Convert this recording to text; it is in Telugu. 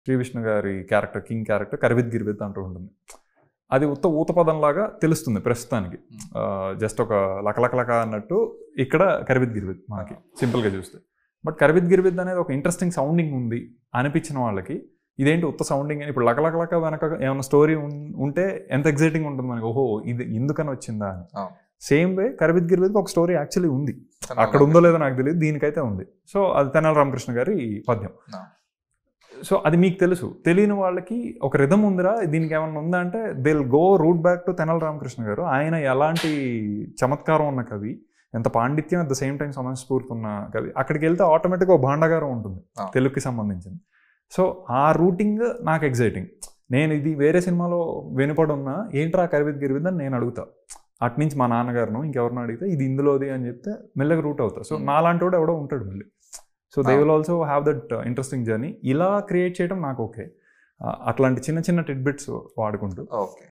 శ్రీ విష్ణు గారి క్యారెక్టర్ కింగ్ క్యారెక్టర్ కరివిద్ గిరివిద్ అంటూ ఉంటుంది అది ఉత్త ఊతపదంలాగా తెలుస్తుంది ప్రస్తుతానికి జస్ట్ ఒక లకలకలక అన్నట్టు ఇక్కడ కరివిద్ గిరివిద్ మనకి సింపుల్గా చూస్తే బట్ కరివిద్ గిరివిద్ అనేది ఒక ఇంట్రెస్టింగ్ సౌండింగ్ ఉంది అనిపించిన వాళ్ళకి ఇదేంటి ఉత్త సౌండింగ్ అని ఇప్పుడు లకలకలక వెనక ఏమైనా స్టోరీ ఉంటే ఎంత ఎగ్జైటింగ్ ఉంటుంది మనకి ఓహో ఇది ఎందుకని వచ్చిందా అని అవును. సేమ్ వే కరివిద్ గిరివిద్ ఒక స్టోరీ యాక్చువల్లీ ఉంది అక్కడ ఉందో లేదో నాకు తెలియదు దీనికైతే ఉంది సో అది తెనాలి రామకృష్ణ గారి పద్యం ఆ. సో అది మీకు తెలుసు తెలియని వాళ్ళకి ఒక రిధం ఉందిరా దీనికి ఏమన్నా ఉందా అంటే they go root back to Tenali Ramakrishna గారు ఆయన ఎలాంటి చమత్కారం ఉన్న కవి ఎంత పాండిత్యం అట్ ద సేమ్ టైం సమయస్ఫూర్తి ఉన్న కవి అక్కడికి వెళ్తే ఆటోమేటిక్గా ఒక భాండాగారం ఉంటుంది ఆ. తెలుగుకి సంబంధించింది సో ఆ రూటింగ్ నాకు ఎగ్జైటింగ్ నేను ఇది వేరే సినిమాలో వెనుపడి ఉన్నా ఏంట్రా కరివిద్ గిరివిద్ అని నేను అడుగుతా అటు నుంచి మా నాన్నగారును ఇంకెవరిని అడిగితే ఇది ఇందులోది అని చెప్తే మెల్లగా రూట్ అవుతా సో Hmm. నాలాంటి వాడు ఎవడో ఉంటాడు మళ్ళీ so they Ah. Will also have that interesting journey ఇలా క్రియేట్ చేయడం నాకు ఓకే అట్లాంటి చిన్న చిన్న టిడ్బిట్స్ వాడుకుంటూ ఓకే